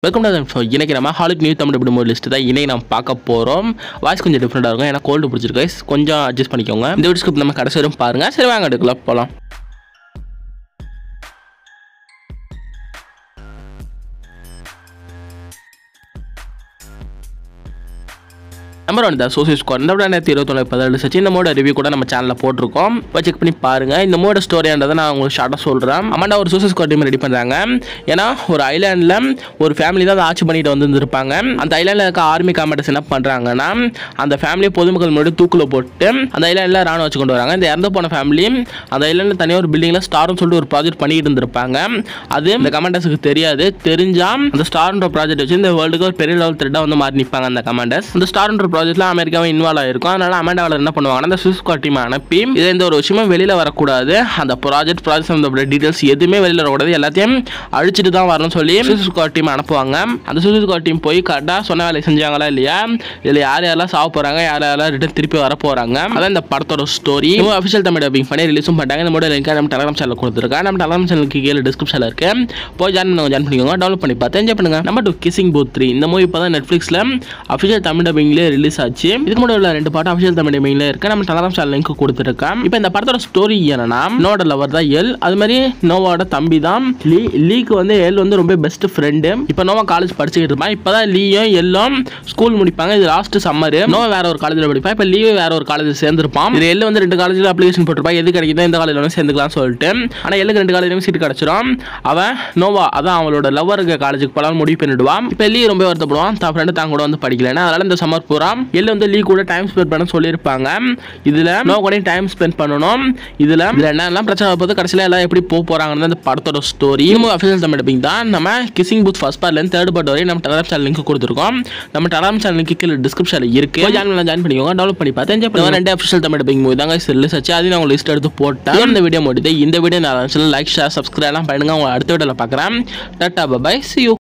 Welcome to show இன்னைக்கு நம்ம halide new Tamil விடுமோ லிஸ்ட் தான் இன்னைக்கு நம்ம பார்க்க போகிறோம் வாய்ஸ் கொஞ்சம் டிஃப்ரெண்டாக இருக்கும் ஏன்னா கோல்டு பிடிச்சிருக்கு guys. கொஞ்சம் அட்ஜஸ்ட் பண்ணிக்கோங்க இந்த வீடியோ ஸ்கிரிப்ட் நம்ம கடைசி வரும் பாருங்க சரி வாங்க எடுக்கலாம் போகலாம் நம்பர் ஒன் தான் சோசியல் ஸ்கோர் இந்த விட ரெண்டாயிரத்தி இருபத்தொன்று பதினேழு சச்சு இந்த மோட ரிவ்யூ கூட நம்ம சேனலில் போட்டிருக்கோம் போய் செக் பண்ணி பாருங்க இந்த மோட ஸ்டோரியான்றதை நான் உங்களுக்கு ஷார்ட்டாக சொல்கிறேன் அம்மாண்டா ஒரு சோசியல் ஸ்கோர் டீம் ரெடி பண்ணுறாங்க ஏன்னா ஒரு ஐலாண்டில் ஒரு ஃபேமிலி தான் அதை ஆட்சி பண்ணிட்டு வந்துருப்பாங்க அந்த ஐலாண்டில் இருக்க ஆர்மி காமெண்டர்ஸ் என்ன பண்ணுறாங்கன்னா அந்த ஃபேமிலியை பொதுமக்கள் முன்னாடி தூக்கில் போட்டு அந்த ஐலாண்டில் ராணுவம் வச்சு கொண்டு வராங்க இந்த இறந்து போன ஃபேமிலி அந்த ஐலாண்டில் தனியாக ஒரு பில்டிங்கில் ஸ்டார்னு சொல்லிட்டு ஒரு ப்ராஜெக்ட் பண்ணிட்டு இருந்திருப்பாங்க அது இந்த கமாண்டர்ஸுக்கு தெரியாது தெரிஞ்சா அந்த ஸ்டார்ன்ற ப்ராஜெக்ட் வச்சு இந்த வேர்ல்டுக்கு ஒரு பெரிய லெவல் த்ரெட்டாக வந்து மாறி நிற்பாங்க அந்த கமாண்டர்ஸ் அந்த ஸ்டார்ன்ற ப்ராஜெக்ட்ல அமெரிக்காவும் இன்வால்வ் ஆயிருக்கும் அதனால அமெண்டாவில் என்ன பண்ணுவாங்கன்னா அந்த சுவிஸ் டீம் அனுப்பி இது எந்த ஒரு விஷயமும் வெளியில் வரக்கூடாது அந்த ப்ராஜெக்ட் ப்ராஜெக்ட் சம்மந்தப்பட்ட டீட்டெயில்ஸ் எதுவுமே வெளியில் வரக்கூடாது எல்லாத்தையும் அழிச்சிட்டு தான் வரணும்னு சொல்லி சுவிஸ் டீம் அனுப்புவாங்க அந்த சுவிஸ் டீம் போய் கரெக்டாக சொன்ன வேலையை செஞ்சாங்களா இல்லையா இதில் யார் யாரெல்லாம் சாவ போகிறாங்க யார் யாரெல்லாம் ரிட்டன் திருப்பி வர போகிறாங்க அதான் இந்த படத்தோட ஸ்டோரி அஃபிஷியல் தமிழ் டப்பிங் பண்ணி ரிலீஸும் பண்ணிட்டாங்க இந்த மோட லிங்க் நம்ம டெலிகிராம் சேனல் கொடுத்துருக்கேன் நம்ம டெலிகிராம் சேனலுக்கு கீழே டிஸ்கிரிப்ஷனில் இருக்கு போய் ஜாயின் பண்ணுங்க ஜாயின் பண்ணிக்கோங்க டவுன்லோட் பண்ணி பார்த்து என்ஜாய் பண்ணுங்க நம்ம டூ கிசிங் பூத் த்ரீ இந்த மூவி இப்போ தான் நெட்ஃப்ளிக்ஸில் அஃபிஷியல் தமிழ் டப்பிங்லேயே ரிலீஸ் ஆச்சு இதுக்கு முன்னாடி உள்ள ரெண்டு பாட்டும் அஃபிஷியல் தமிழ் டப்பிங்ல இருக்கு நம்ம டெலிகிராம் சேனல் லிங்க் கொடுத்துருக்கேன் இப்போ இந்த படத்தோட ஸ்டோரி என்னன்னா நோட லவர் தான் எல் அது மாதிரி நோவாவோட தம்பி தான் லீ லீக்கு வந்து எல் வந்து ரொம்ப பெஸ்ட் ஃப்ரெண்டு இப்போ நோவா காலேஜ் படிச்சுக்கிட்டு இருப்பான் இப்போ தான் லீயும் எல்லும் ஸ்கூல் முடிப்பாங்க இது லாஸ்ட் சம்மர் நோவா வேற ஒரு காலேஜில் படிப்பான் இப்போ லீவ் வேற ஒரு காலேஜ் சேர்ந்துருப்பான் இது எல் வந்து ரெண்டு காலேஜில் அப்ளிகேஷன் போட்டிருப்பான் எது கிடைக்குதோ இந்த காலேஜில் வந்து சேர்ந்துக்கலாம்னு சொல்லிட்டு ஆனால் எல்லுக்கு ரெண்டு காலேஜ்லையும் சீட் கிடச்சிரும் அவன் நோவா அதான் அவளோட லவருக்கு காலேஜுக்கு போகலான்னு முடிவு பண்ணிடுவான் இப்போ லீ ரொம்ப வருத்தப்படுவான் தான் ஃப்ரெண்டு தான் கூட வந்து படிக்கலன்னு அதனால இந்த சம்மர் பூரா எல்லு வந்து லீ கூட டைம் ஸ்பெண்ட் பண்ண சொல்லியிருப்பாங்க இதில் நோ கூட டைம் ஸ்பெண்ட் பண்ணணும் இதில் இதில் என்னெல்லாம் பிரச்சனை போது கடைசியில் எல்லாம் எப்படி போக போகிறாங்கன்னு இந்த படத்தோட ஸ்டோரி இன்னும் அஃபிஷியல் தமிழ் டப்பிங் தான் நம்ம கிசிங் புத் ஃபர்ஸ்ட் பார்ட்லேருந்து தேர்ட் பார்ட் வரையும் நம்ம டெலாம் சேனல் லிங்க் கொடுத்துருக்கோம் நம்ம டெலாம் சேனல் லிங்க் கீழே டிஸ்கிரிப்ஷனில் இருக்கு ஜாயின் ஜாயின் பண்ணிக்கோங்க டெவலப் பண்ணி பார்த்து என்ஜாய் பண்ணுவோம் ரெண்டு அஃபிஷியல் தமிழ் டப்பிங் மூவி தாங்க ரிலீஸ் ஆச்சு அதையும் நான் லிஸ்ட் எடுத்து போட்டேன் இந்த வீடியோ முடியுது இந்த வீடியோ நான் லைக் ஷேர் சப்ஸ்கிரைப்லாம் பண்ணுங்க உங்களை அடுத்த வீடியோவில் பார்க்குறேன் டாட்டா பபாய் சி யூ